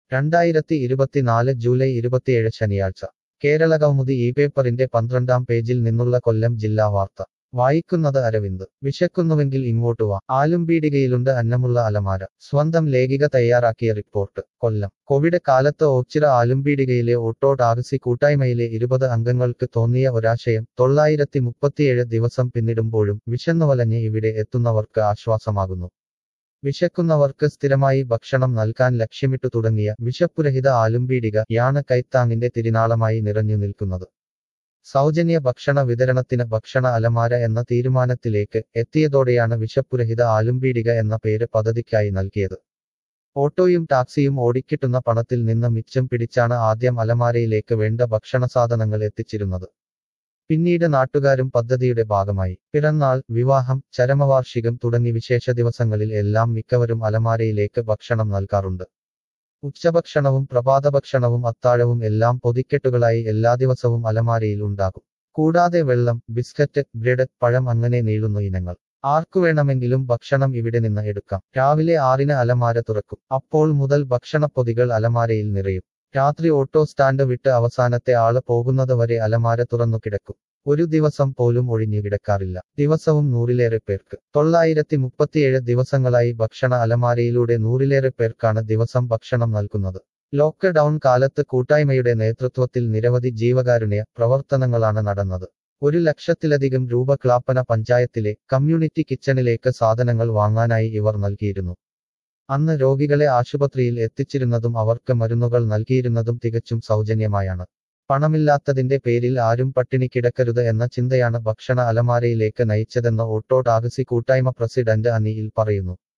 രണ്ടായിരത്തി ഇരുപത്തിനാല് ജൂലൈ ഇരുപത്തിയേഴ് ശനിയാഴ്ച കേരള കൗമുദി ഈ പേപ്പറിന്റെ പന്ത്രണ്ടാം പേജിൽ നിന്നുള്ള കൊല്ലം ജില്ലാ വാർത്ത വായിക്കുന്നത് അരവിന്ദ് വിശക്കുന്നുവെങ്കിൽ ഇങ്ങോട്ട് വാ ആലുംപീടികയിലുണ്ട് അന്നമുള്ള അലമാര സ്വന്തം ലേഖിക തയ്യാറാക്കിയ റിപ്പോർട്ട് കൊല്ലം കോവിഡ് കാലത്ത് ഓച്ചിറ ആലുംപീടികയിലെ ഓട്ടോ ടാക്സി കൂട്ടായ്മയിലെ ഇരുപത് അംഗങ്ങൾക്ക് തോന്നിയ ഒരാശയം തൊള്ളായിരത്തി മുപ്പത്തിയേഴ് ദിവസം പിന്നിടുമ്പോഴും വിശന്നുവലഞ്ഞ് ഇവിടെ എത്തുന്നവർക്ക് ആശ്വാസമാകുന്നു വിശക്കുന്നവർക്ക് സ്ഥിരമായി ഭക്ഷണം നൽകാൻ ലക്ഷ്യമിട്ടു തുടങ്ങിയ വിശപ്പുരഹിത ആലുംപീടിക യാണ് കൈത്താങ്ങിന്റെ തിരിനാളമായി നിറഞ്ഞു നിൽക്കുന്നത് സൗജന്യ ഭക്ഷണ വിതരണത്തിന് ഭക്ഷണ അലമാര എന്ന തീരുമാനത്തിലേക്ക് എത്തിയതോടെയാണ് വിശപ്പുരഹിത ആലുംപീടിക എന്ന പേര് പദ്ധതിക്കായി നൽകിയത് ഓട്ടോയും ടാക്സിയും ഓടിക്കിട്ടുന്ന പണത്തിൽ നിന്ന് മിച്ചം പിടിച്ചാണ് ആദ്യം അലമാരയിലേക്ക് വേണ്ട ഭക്ഷണസാധനങ്ങൾ എത്തിച്ചിരുന്നത് പിന്നീട് നാട്ടുകാരും പദ്ധതിയുടെ ഭാഗമായി പിറന്നാൾ വിവാഹം ചരമവാർഷികം തുടങ്ങി വിശേഷ ദിവസങ്ങളിൽ എല്ലാം മിക്കവരും അലമാരയിലേക്ക് ഭക്ഷണം നൽകാറുണ്ട് ഉച്ചഭക്ഷണവും പ്രഭാതഭക്ഷണവും അത്താഴവും എല്ലാം പൊതിക്കെട്ടുകളായി എല്ലാ ദിവസവും അലമാരയിൽ ഉണ്ടാകും കൂടാതെ വെള്ളം ബിസ്ക്കറ്റ് ബ്രെഡ് പഴം അങ്ങനെ നീളുന്നു ഇനങ്ങൾ ആർക്കു വേണമെങ്കിലും ഭക്ഷണം ഇവിടെ നിന്ന് എടുക്കാം രാവിലെ ആറിന് അലമാര തുറക്കും അപ്പോൾ മുതൽ ഭക്ഷണപ്പൊതികൾ അലമാരയിൽ നിറയും രാത്രി ഓട്ടോ സ്റ്റാൻഡ് വിട്ട് അവസാനത്തെ ആള് പോകുന്നത് വരെ അലമാര തുറന്നു കിടക്കും ഒരു ദിവസം പോലും ഒഴിഞ്ഞു കിടക്കാറില്ല ദിവസവും നൂറിലേറെ പേർക്ക് തൊള്ളായിരത്തി മുപ്പത്തിയേഴ് ദിവസങ്ങളായി ഭക്ഷണ അലമാരയിലൂടെ നൂറിലേറെ പേർക്കാണ് ദിവസം ഭക്ഷണം നൽകുന്നത് ലോക്ക്ഡൌൺ കാലത്ത് കൂട്ടായ്മയുടെ നേതൃത്വത്തിൽ നിരവധി ജീവകാരുണ്യ പ്രവർത്തനങ്ങളാണ് നടന്നത് ഒരു ലക്ഷത്തിലധികം രൂപ ക്ലാപ്പന പഞ്ചായത്തിലെ കമ്മ്യൂണിറ്റി കിച്ചണിലേക്ക് സാധനങ്ങൾ വാങ്ങാനായി ഇവർ നൽകിയിരുന്നു അന്ന് രോഗികളെ ആശുപത്രിയിൽ എത്തിച്ചിരുന്നതും അവർക്ക് മരുന്നുകൾ നൽകിയിരുന്നതും തികച്ചും സൗജന്യമായാണ് പണമില്ലാത്തതിന്റെ പേരിൽ ആരും പട്ടിണി കിടക്കരുത് എന്ന ചിന്തയാണ് ഭക്ഷണ അലമാരയിലേക്ക് നയിച്ചതെന്ന് ഓട്ടോ ടാക്സി കൂട്ടായ്മ പ്രസിഡന്റ് അനിയിൽ പറയുന്നു